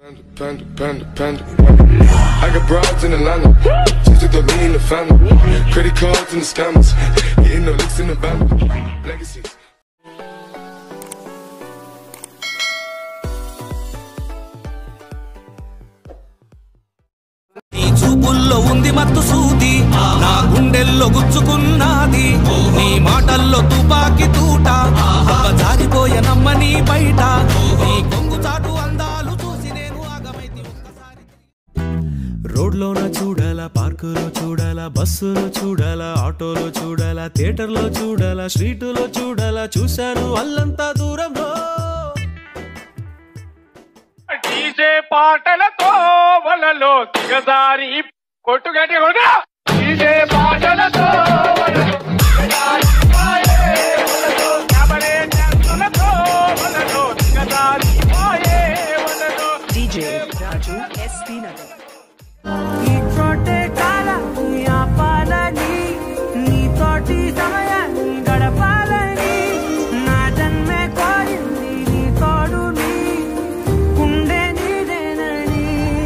Panda, panda, panda. I got broads in Atlanta. Just to throw me in the family. Credit cards and the scammers. Getting no licks in the van. Legacies. నీ చూపుల్లో ఉంది మత్తు సూది నా గుండెల్లో గుచ్చుకున్నది నీ మాటల్లో తుపాకి తూట జారిపోయే నమ్మని బయట నీ కొంగు చాటు అందాలు చూసి నేను ఆగమైతి ఒక్కసారి రోడ్లోన చూడాలా పార్కులో చూడాలా బస్సులో చూడాలా ఆటోలో చూడాలా థియేటర్లో చూడాలా స్ట్రీటులో చూడాలా చూశాను అల్లంతా దూరంలో డీజే పాటలతో వలలో దిగజారి కొట్టుగట్టి కొట్ట డీజే పాటలతో వలలో దిగజారి పాయే వలలో క్యాబరే డాన్సులతో వలలో దిగజారి పాయే వలలో DJ Raju SP Nagar. నీతోటే కాలాన్ని ఆపాలని నీతోటి సమయాన్ని గడపాలని నా జన్మే కోరింది నీ తోడుని గుండె నీదేనని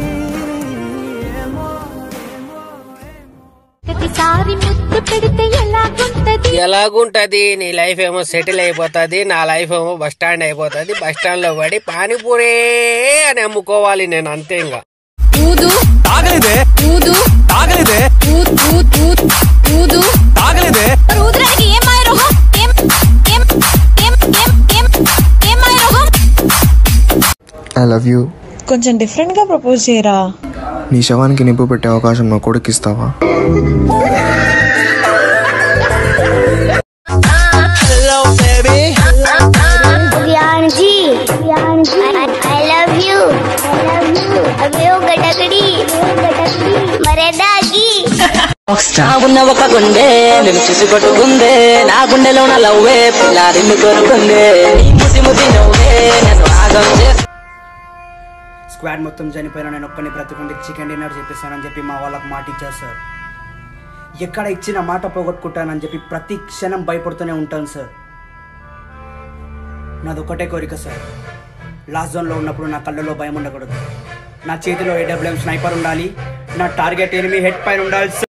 ఏమో ఏమో ఏమో ప్రతిసారి ముద్దు పెడితే ఎలాగుంటది ఎలాగుంటది నీ లైఫ్ ఏమో సెటిల్ అయిపోతుంది నా లైఫ్ ఏమో బస్ స్టాండ్ అయిపోతుంది బస్ స్టాండ్ లో పడి పానీపూరే అని అమ్ముకోవాలి నేను అంతే ఇంకా ఊదు తాగలేదే ఊదు తాగలేదే ఊద్ ఊద్ ఊద్ ఊదు తాగలేదే మరి ఊదడానికి ఏం మాయ రోగం ఏం ఏం ఏం ఏం ఏం ఏం మాయ రోగం ఐ లవ్ యూ కొంచెం డిఫరెంట్ గా ప్రపోజ్ చేయరా నీ శవానికి నిప్పు పెట్టే అవకాశం నా కొడుకు ఇస్తావా Priyanji Priyanji I love you I love you అవేవ్ గటగడి గటగడి మరేదాగి ఉన్న ఒక గుండె నేను చూసి కొట్టుకుందే నా గుండెలో నా లవ్వే పిల్ల నిన్ను కోరుకుందే నీ ముసి ముసి నవ్వే నేను ఆగం చేసి స్క్వాడ్ మొత్తం చనిపోయినా నేను ఒక్కని బ్రతికుండి చికెన్ డిన్నర్ చేపిస్తానని చెప్పి మా వాళ్ళకి మాట ఇచ్చారు సార్ ఎక్కడ ఇచ్చిన మాట పోగొట్టుకుంటానని చెప్పి ప్రతి క్షణం భయపడుతూనే ఉంటాను సార్ నాది ఒకటే కోరిక సార్ లాస్ట్ జోన్లో ఉన్నప్పుడు నా కళ్ళలో భయం ఉండకూడదు నా చేతిలో ఏడబ్ల్యూఎం స్నైపర్ ఉండాలి నా టార్గెట్ ఎనిమి హెడ్ పైన ఉండాలి సార్